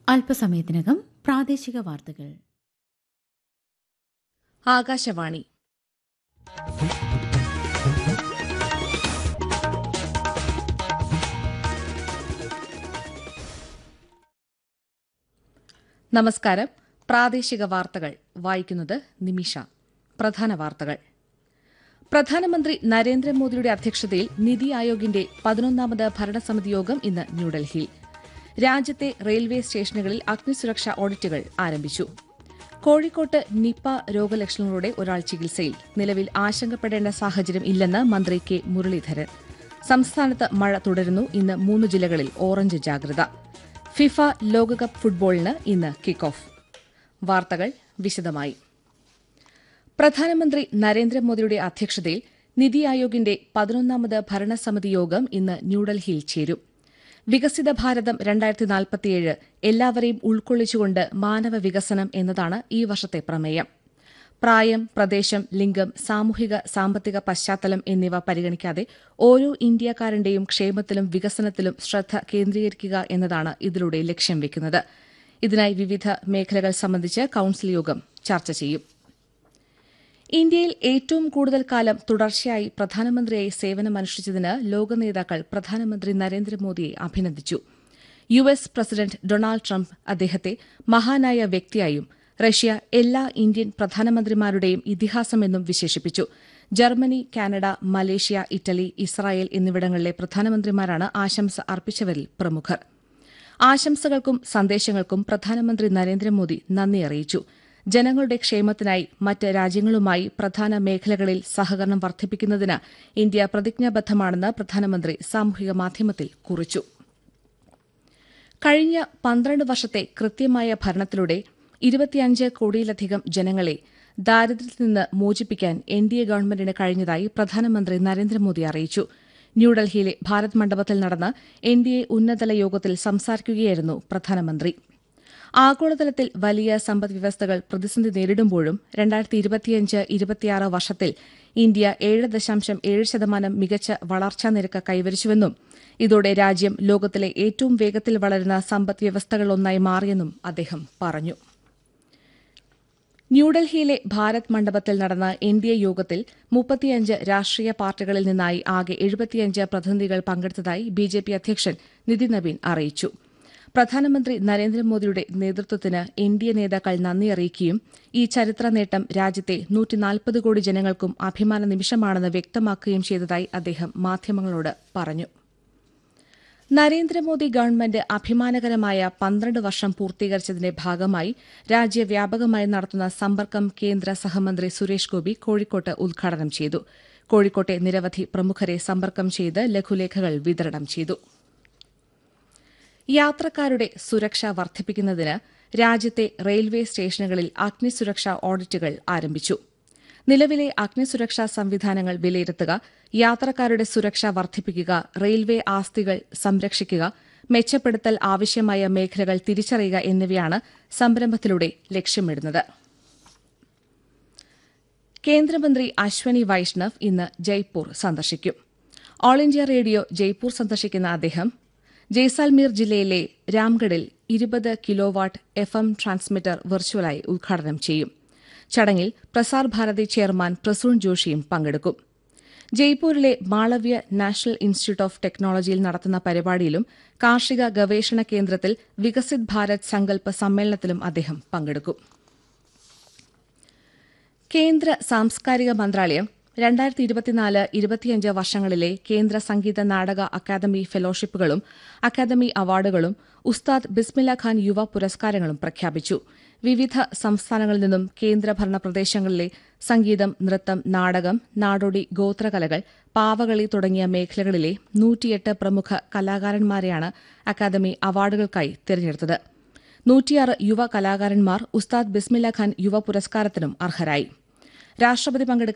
അല്പസമയത്തിനകം പ്രാദേശിക വാർത്തകൾ ആകാശവാണി നമസ്കാരം പ്രാദേശിക വാർത്തകൾ വായിക്കുന്നത് നിമിഷ പ്രധാന വാർത്തകൾ പ്രധാനമന്ത്രി നരേന്ദ്രമോദിയുടെ അധ്യക്ഷതയിൽ നിതി ആയോഗിന്റെ പതിനൊന്നാമത് ഭരണസമിതി യോഗം ഇന്ന് ന്യൂഡൽഹിയിൽ രാജ്യത്തെ റെയിൽവേ സ്റ്റേഷനുകളിൽ അഗ്നിസുരക്ഷാ ഓഡിറ്റുകൾ ആരംഭിച്ചു കോഴിക്കോട്ട് നിപ രോഗലക്ഷണങ്ങളോടെ ഒരാൾ ചികിത്സയിൽ നിലവിൽ ആശങ്കപ്പെടേണ്ട സാഹചര്യം ഇല്ലെന്ന് മന്ത്രി കെ മുരളീധരൻ സംസ്ഥാനത്ത് മഴ തുടരുന്നു ഇന്ന് മൂന്ന് ജില്ലകളിൽ ഓറഞ്ച് ജാഗ്രത ഫിഫ ലോകകപ്പ് ഫുട്ബോളിന് ഇന്ന് കിക്ക് ഓഫ് വാർത്തകൾ വിശദമായി പ്രധാനമന്ത്രി നരേന്ദ്രമോദിയുടെ അധ്യക്ഷതയിൽ നിതി ആയോഗിന്റെ പതിനൊന്നാമത് ഭരണസമിതി യോഗം ഇന്ന് ന്യൂഡൽഹിയിൽ ചേരും വികസിത ഭാരതം രണ്ടായിരത്തി നാൽപ്പത്തിയേഴ് എല്ലാവരെയും ഉൾക്കൊള്ളിച്ചുകൊണ്ട് മാനവ വികസനം എന്നതാണ് ഈ വർഷത്തെ പ്രമേയം പ്രായം പ്രദേശം ലിംഗം സാമൂഹിക സാമ്പത്തിക പശ്ചാത്തലം എന്നിവ പരിഗണിക്കാതെ ഓരോ ഇന്ത്യക്കാരന്റെയും ക്ഷേമത്തിലും വികസനത്തിലും ശ്രദ്ധ കേന്ദ്രീകരിക്കുക എന്നതാണ് ഇതിലൂടെ ലക്ഷ്യം വെക്കുന്നത് ഇതിനായി വിവിധ മേഖലകൾ സംബന്ധിച്ച് കൌൺസിൽ യോഗം ചർച്ച ചെയ്യും ഇന്ത്യയിൽ ഏറ്റവും കൂടുതൽ കാലം തുടർച്ചയായി പ്രധാനമന്ത്രിയായി സേവനമനുഷ്ഠിച്ചതിന് ലോക നേതാക്കൾ പ്രധാനമന്ത്രി നരേന്ദ്രമോദിയെ അഭിനന്ദിച്ചു U S president Donald Trump അദ്ദേഹത്തെ മഹാനായ വ്യക്തിയായും റഷ്യ എല്ലാ ഇന്ത്യൻ പ്രധാനമന്ത്രിമാരുടെയും ഇതിഹാസമെന്നും വിശേഷിപ്പിച്ചു Germany Canada Malaysia Italy Israel എന്നിവിടങ്ങളിലെ പ്രധാനമന്ത്രിമാരാണ് ആശംസ അർപ്പിച്ചവരിൽ പ്രമുഖർ ആശംസകൾക്കും സന്ദേശങ്ങൾക്കും പ്രധാനമന്ത്രി നരേന്ദ്രമോദി നന്ദി അറിയിച്ചു ജനങ്ങളുടെ ക്ഷേമത്തിനായി മറ്റ് രാജ്യങ്ങളുമായി പ്രധാന മേഖലകളിൽ സഹകരണം വർദ്ധിപ്പിക്കുന്നതിന് ഇന്ത്യ പ്രതിജ്ഞാബദ്ധമാണെന്ന് പ്രധാനമന്ത്രി സാമൂഹിക മാധ്യമത്തിൽ കുറിച്ചു കഴിഞ്ഞ പന്ത്രണ്ട് വർഷത്തെ കൃത്യമായ ഭരണത്തിലൂടെ ഇരുപത്തിയഞ്ച് കോടിയിലധികം ജനങ്ങളെ ദാരിദ്ര്യത്തിൽ നിന്ന് മോചിപ്പിക്കാൻ എൻ ഡി എ ഗവൺമെന്റിന് കഴിഞ്ഞതായി പ്രധാനമന്ത്രി നരേന്ദ്രമോദി അറിയിച്ചു ന്യൂഡൽഹിയിലെ ഭാരത് മണ്ഡപത്തിൽ നടന്ന എൻ ഡി എ ഉന്നതതല യോഗത്തിൽ സംസാരിക്കുകയായിരുന്നു പ്രധാനമന്ത്രി ആഗോളതലത്തിൽ വലിയ സമ്പദ്വ്യവസ്ഥകൾ പ്രതിസന്ധി നേരിടുമ്പോഴും രണ്ടായിരത്തി ഇരുപത്തിയഞ്ച് ഇരുപത്തിയാറ് വർഷത്തിൽ ഇന്ത്യ ഏഴ് ദശാംശം ഏഴ് ശതമാനം മികച്ച വളർച്ചാ നിരക്ക് കൈവരിച്ചുവെന്നും ഇതോടെ രാജ്യം ലോകത്തിലെ ഏറ്റവും വേഗത്തിൽ വളരുന്ന സമ്പദ്വ്യവസ്ഥകളിലൊന്നായി മാറിയെന്നും അദ്ദേഹം പറഞ്ഞു ന്യൂഡൽഹിയിലെ ഭാരത് മണ്ഡപത്തിൽ നടന്ന എൻ ഡി എ യോഗത്തിൽ മുപ്പത്തിയഞ്ച് രാഷ്ട്രീയ പാർട്ടികളിൽ നിന്നായി ആകെ എഴുപത്തിയഞ്ച് പ്രതിനിധികൾ പങ്കെടുത്തതായി ബി ജെ പി അധ്യക്ഷൻ നിതിൻ നവീൻ അറിയിച്ചു പ്രധാനമന്ത്രി നരേന്ദ്രമോദിയുടെ നേതൃത്വത്തിന് എൻ ഡി എ നേതാക്കൾ നന്ദി അറിയിക്കുകയും ഈ ചരിത്ര നേട്ടം രാജ്യത്തെ നൂറ്റിനാൽപ്പത് കോടി ജനങ്ങൾക്കും അഭിമാന നിമിഷമാണെന്ന് വ്യക്തമാക്കുകയും ചെയ്തതായി അദ്ദേഹം മാധ്യമങ്ങളോട് പറഞ്ഞു നരേന്ദ്രമോദി ഗവൺമെന്റ് അഭിമാനകരമായ പന്ത്രണ്ട് വർഷം പൂർത്തീകരിച്ചതിന്റെ ഭാഗമായി രാജ്യവ്യാപകമായി നടത്തുന്ന സമ്പർക്കം കേന്ദ്ര സഹമന്ത്രി സുരേഷ് ഗോപി കോഴിക്കോട്ട് ഉദ്ഘാടനം ചെയ്തു കോഴിക്കോട്ടെ നിരവധി പ്രമുഖരെ സമ്പർക്കം ചെയ്ത് ലഘുലേഖകൾ വിതരണം ചെയ്തു യാത്രക്കാരുടെ സുരക്ഷ വർദ്ധിപ്പിക്കുന്നതിന് രാജ്യത്തെ റെയിൽവേ സ്റ്റേഷനുകളിൽ അഗ്നിസുരക്ഷാ ഓഡിറ്റുകൾ ആരംഭിച്ചു നിലവിലെ അഗ്നിസുരക്ഷാ സംവിധാനങ്ങൾ വിലയിരുത്തുക യാത്രക്കാരുടെ സുരക്ഷ വർദ്ധിപ്പിക്കുക റെയിൽവേ ആസ്തികൾ സംരക്ഷിക്കുക മെച്ചപ്പെടുത്തൽ ആവശ്യമായ മേഖലകൾ തിരിച്ചറിയുക എന്നിവയാണ് സംരംഭത്തിലൂടെ ലക്ഷ്യമിടുന്നത് കേന്ദ്രമന്ത്രി അശ്വനി വൈഷ്ണവ് ഇന്ന് ജയ്പൂർ സന്ദർശിക്കും ഓൾ ഇന്ത്യ റേഡിയോ ജയ്പൂർ സന്ദർശിക്കുന്ന അദ്ദേഹം ജയ്സാൽമീർ ജില്ലയിലെ രാംഗഡിൽ ഇരുപത് കിലോവാട്ട് എഫ് എം ട്രാൻസ്മിറ്റർ വെർച്വലായി ഉദ്ഘാടനം ചെയ്യും ചടങ്ങിൽ പ്രസാർ ഭാരതി ചെയർമാൻ പ്രസൂൺ ജോഷിയും പങ്കെടുക്കും ജയ്പൂരിലെ മാളവ്യ നാഷണൽ ഇൻസ്റ്റിറ്റ്യൂട്ട് ഓഫ് ടെക്നോളജിയിൽ നടത്തുന്ന പരിപാടിയിലും കാർഷിക ഗവേഷണ കേന്ദ്രത്തിൽ വികസിത് ഭാരത് സങ്കല്പ സമ്മേളനത്തിലും അദ്ദേഹം പങ്കെടുക്കും കേന്ദ്ര സാംസ്കാരിക മന്ത്രാലയം രണ്ടായിരത്തി ഇരുപത്തിനാല് ഇരുപത്തിയഞ്ച് വർഷങ്ങളിലെ കേന്ദ്ര സംഗീത നാടക അക്കാദമി ഫെലോഷിപ്പുകളും അക്കാദമി അവാർഡുകളും ഉസ്താദ് ബിസ്മില്ല ഖാൻ യുവ പുരസ്കാരങ്ങളും പ്രഖ്യാപിച്ചു വിവിധ സംസ്ഥാനങ്ങളിൽ നിന്നും കേന്ദ്രഭരണ പ്രദേശങ്ങളിലെ സംഗീതം നൃത്തം നാടകം നാടോടി ഗോത്രകലകൾ പാവകളി തുടങ്ങിയ മേഖലകളിലെ നൂറ്റിയെട്ട് പ്രമുഖ കലാകാരന്മാരെയാണ് അക്കാദമി അവാർഡുകൾക്കായി തിരഞ്ഞെടുത്തത് നൂറ്റിയാറ് യുവ കലാകാരന്മാർ ഉസ്താദ് ബിസ്മില്ല ഖാൻ യുവ പുരസ്കാരത്തിനും അർഹരായി രാഷ്ട്രപതി പങ്കെടുക്കുന്ന